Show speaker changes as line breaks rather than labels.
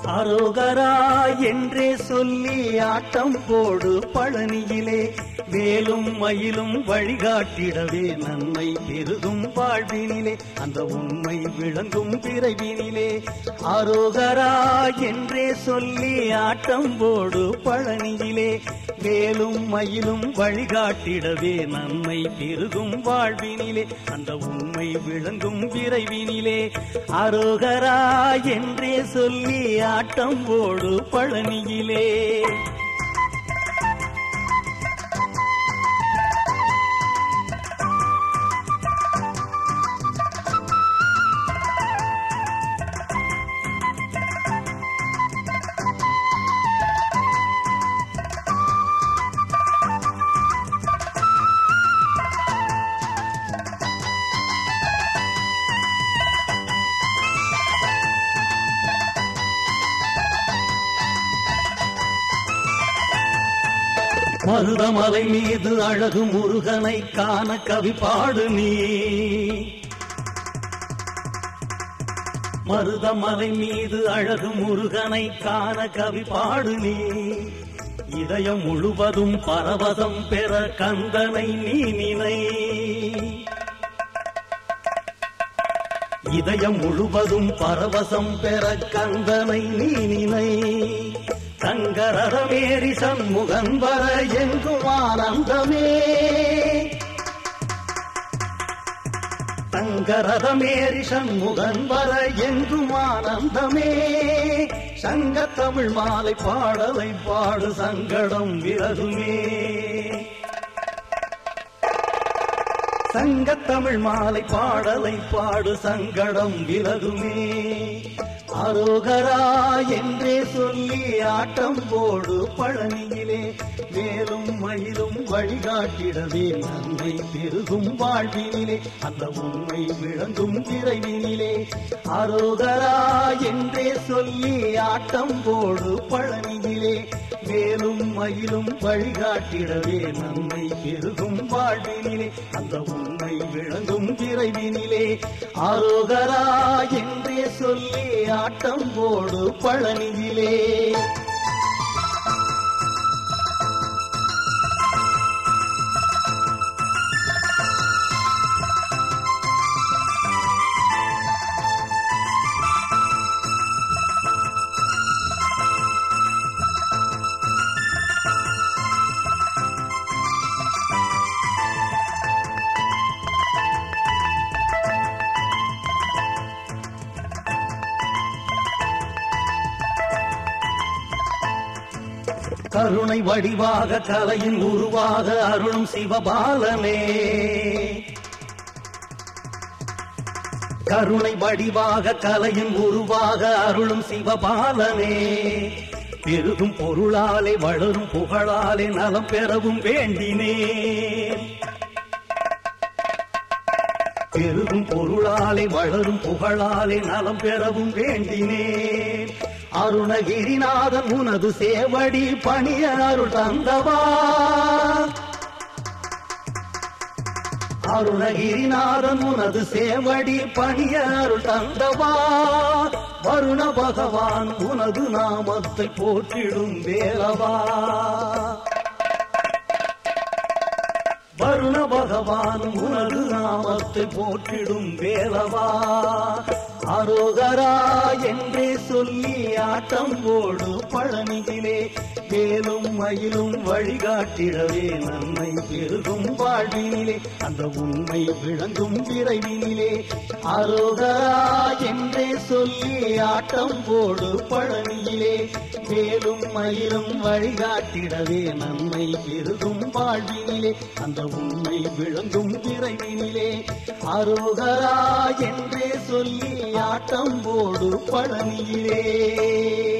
அரோகரா என்றே சொல்லி ஆட்டம் போடு பழனியிலே வேலும் மயிலும் வழிகாட்டிடவே நன்மை பெருகும் வாழ்வினிலே அந்த உண்மை விளங்கும் பிறவினிலே அரோகரா என்றே சொல்லி ஆட்டம் போடு பழனியிலே வேலும் மயிலும் வழிகாட்டிடவே நன்மை பெருகும் வாழ்வினிலே அந்த உண்மை விளங்கும் விரைவினிலே அரோகரா என்றே சொல்லி ஆட்டம் போடு பழனியிலே மருதமலை மீது அழகு முருகனை காண கவி பாடு நீ மருதமலை மீது அழகு முருகனை காண கவி பாடு நீ இதயம் முழுவதும் பரவசம் பெற கந்தனை நீ நினை இதயம் முழுவதும் பரவசம் பெற கந்தனை நீ நினை சங்கரதமேறி சண்முகன் வர எங்கும் ஆனந்தமே சங்கரதமேறி சண்முகன் வர எங்கும் ஆனந்தமே சங்க தமிழ் மாலை பாடலை பாடு சங்கடம் விலகுமே சங்க தமிழ் மாலை பாடலை பாடு சங்கடம் விலகுமே அரோகரா என்றே சொல்லி ஆட்டம் போடு பழனியிலே மேலும் மயிலும் வழிகாட்டிடவே நன்மை பெருகும் வாழ்வினிலே அந்த உண்மை விளங்கும் விரைவினிலே அரோகரா என்றே சொல்லி ஆட்டம் போடு பழனியிலே மேலும் மயிலும் வழிகாட்டிடவே நன்மை பெருகும் வாழ்வினிலே அந்த உண்மை விளங்கும் விரைவினிலே ஆரோகரா என்றே சொல்லி ஆட்டம் போடு பழனியிலே கருணை வடிவாக கலையின் உருவாக அருளும் சிவபாலனே கருணை வடிவாக கலையின் உருவாக அருளும் சிவபாலனே பெருகும் பொருளாலே வளரும் புகழாலே நலம் பெறவும் வேண்டினேன் பெருகும் பொருளாலே வளரும் புகழாலே நலம் பெறவும் வேண்டினேன் அருணகிரிநாதன் உனது சேவடி பணிய அருள் தந்தவா அருணகிரிநாதன் உனது சேவடி பணிய அருள் தந்தவா வருண பகவான் உனது நாமத்தை போற்றிடும் வேலவா வருண பகவான் உனது நாமத்தை போற்றிடும் வேலவா அரோகரா என்றே சொல்லி ஆட்டம் போடு பழனியிலே மேலும் மயிலும் வழிகாட்டிடவே நன்மை பெருகும் வாழ்வினிலே அந்த உண்மை விளங்கும் விரைவினிலே அரோகரா என்றே சொல்லி ஆட்டம் போடு பழனியிலே மேலும் மயிலும் வழிகாட்டிடவே நன்மை பெருகும் வாழ்வினிலே அந்த உண்மை விளங்கும் விரைவினிலே அரோகரா என்றே சொல்லி ஆட்டம் போடு பழனியிலே